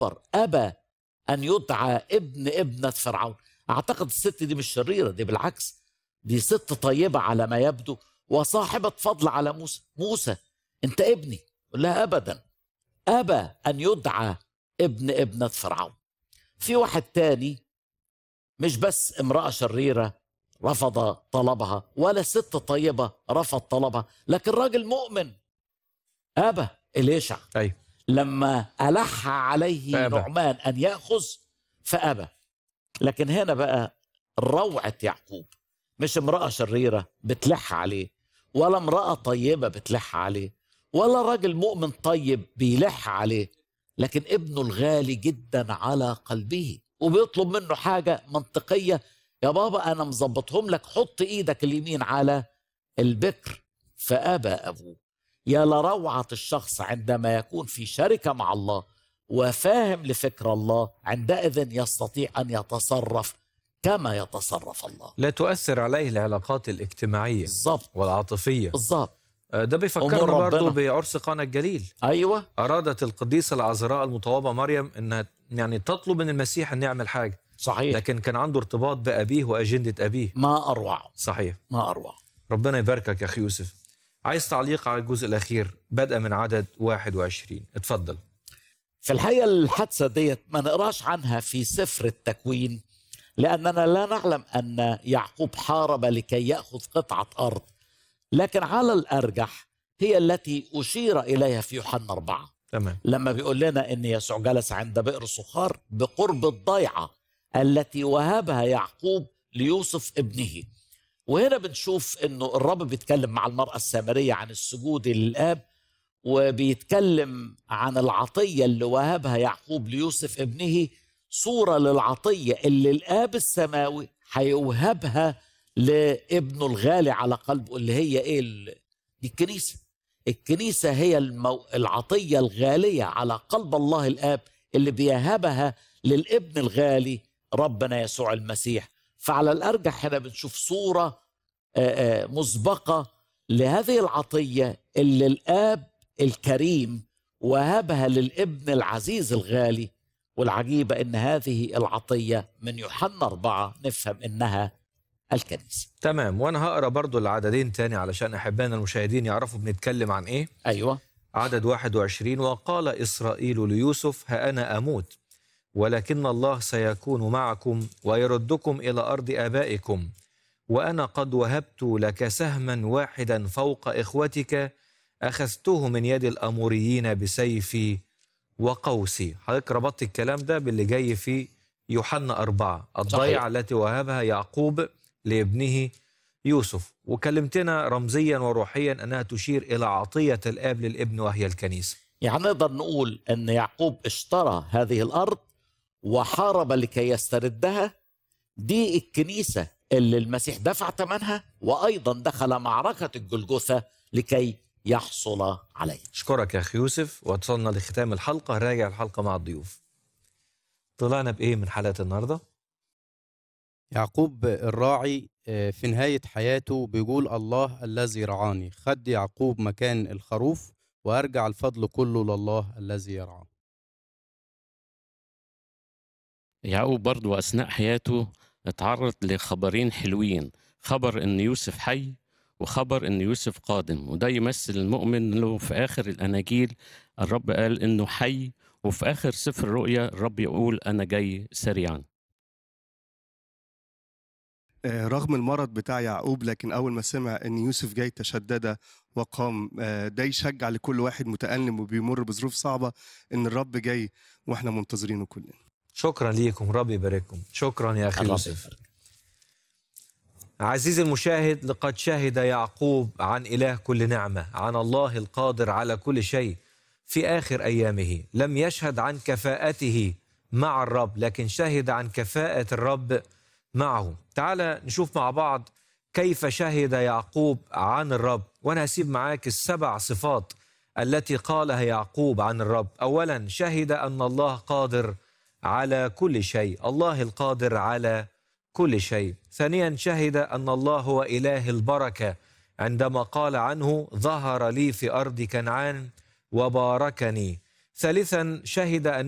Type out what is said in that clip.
أبى أن يدعى ابن ابنة فرعون أعتقد الست دي مش شريرة دي بالعكس دي ست طيبة على ما يبدو وصاحبة فضل على موسى موسى أنت ابني يقول لها أبدا أبى أن يدعى ابن ابنة فرعون في واحد تاني مش بس امرأة شريرة رفض طلبها ولا ست طيبة رفض طلبها لكن راجل مؤمن أبى إليشع أيوة لما ألح عليه فأبى. نعمان أن يأخذ فأبى لكن هنا بقى روعة يعقوب مش امرأة شريرة بتلح عليه ولا امرأة طيبة بتلح عليه ولا راجل مؤمن طيب بيلح عليه لكن ابنه الغالي جدا على قلبه وبيطلب منه حاجة منطقية يا بابا أنا مظبطهم لك حط إيدك اليمين على البكر فأبى أبوه يا لروعة الشخص عندما يكون في شركة مع الله وفاهم لفكر الله عندئذ يستطيع أن يتصرف كما يتصرف الله لا تؤثر عليه العلاقات الاجتماعية بالظبط والعاطفية بالظبط آه، ده بيفكرنا أمور برضه ربنا. بعرس قانا الجليل أيوة أرادت القديسة العذراء المطوبة مريم أنها يعني تطلب من المسيح أن يعمل حاجة صحيح لكن كان عنده ارتباط بأبيه وأجندة أبيه ما أروع صحيح ما أروع ربنا يباركك يا أخي يوسف عايز تعليق على الجزء الأخير بدءا من عدد 21 اتفضل في الحقيقة الحادثة ديت ما نقراش عنها في سفر التكوين لأننا لا نعلم أن يعقوب حارب لكي يأخذ قطعة أرض لكن على الأرجح هي التي أشير إليها في يوحنا أربعة تمام لما بيقول لنا ان يسوع جلس عند بئر صخار بقرب الضيعه التي وهبها يعقوب ليوسف ابنه وهنا بنشوف انه الرب بيتكلم مع المراه السامريه عن السجود للاب وبيتكلم عن العطيه اللي وهبها يعقوب ليوسف ابنه صوره للعطيه اللي الاب السماوي هيوهبها لابنه الغالي على قلبه اللي هي ايه ال- دي الكنيسه الكنيسة هي المو... العطية الغالية على قلب الله الآب اللي بيهبها للابن الغالي ربنا يسوع المسيح فعلى الأرجح هنا بنشوف صورة آه، آه، مسبقة لهذه العطية اللي الآب الكريم وهبها للابن العزيز الغالي والعجيبة إن هذه العطية من يوحنا أربعة نفهم إنها الكنيسة تمام وأنا هقرأ برضو العددين تاني علشان أحبائنا المشاهدين يعرفوا بنتكلم عن إيه أيوة عدد 21 وقال إسرائيل ليوسف ها أنا أموت ولكن الله سيكون معكم ويردكم إلى أرض آبائكم وأنا قد وهبت لك سهما واحدا فوق إخوتك أخذته من يد الأموريين بسيفي وقوسي حضرتك ربطت الكلام ده باللي جاي في يوحنا أربعة الضيعة التي وهبها يعقوب لابنه يوسف وكلمتنا رمزيا وروحيا أنها تشير إلى عطية الآب للابن وهي الكنيسة يعني نقدر نقول ان يعقوب اشترى هذه الارض وحارب لكي يستردها دي الكنيسه اللي المسيح دفع ثمنها وايضا دخل معركه الجلجثه لكي يحصل عليها أشكرك يا أخي يوسف وصلنا لختام الحلقة راجع الحلقة مع الضيوف طلعنا بإيه من حلقة النهاردة؟ يعقوب الراعي آه، في نهاية حياته بيقول الله الذي رعاني خد يعقوب مكان الخروف وأرجع الفضل كله لله الذي يرعاه يعقوب برضو أثناء حياته اتعرض لخبرين حلوين خبر إن يوسف حي وخبر إن يوسف قادم وده يمثل المؤمن له في آخر الأناجيل الرب قال إنه حي وفي آخر سفر الرؤيا الرب يقول أنا جاي سريعا آه، رغم المرض بتاع يعقوب لكن أول ما سمع إن يوسف جاي تشدد وقام آه، ده يشجع لكل واحد متألم وبيمر بظروف صعبة إن الرب جاي وإحنا منتظرينه كلنا شكرا ليكم ربي يبارككم شكرا يا أخي الرب يوسف يبارك. عزيزي المشاهد لقد شهد يعقوب عن إله كل نعمة عن الله القادر على كل شيء في آخر أيامه لم يشهد عن كفاءته مع الرب لكن شهد عن كفاءة الرب معه تعال نشوف مع بعض كيف شهد يعقوب عن الرب وأنا هسيب معاك السبع صفات التي قالها يعقوب عن الرب أولا شهد أن الله قادر على كل شيء الله القادر على كل شيء ثانيا شهد أن الله هو إله البركة عندما قال عنه ظهر لي في أرض كنعان وباركني ثالثا شهد أن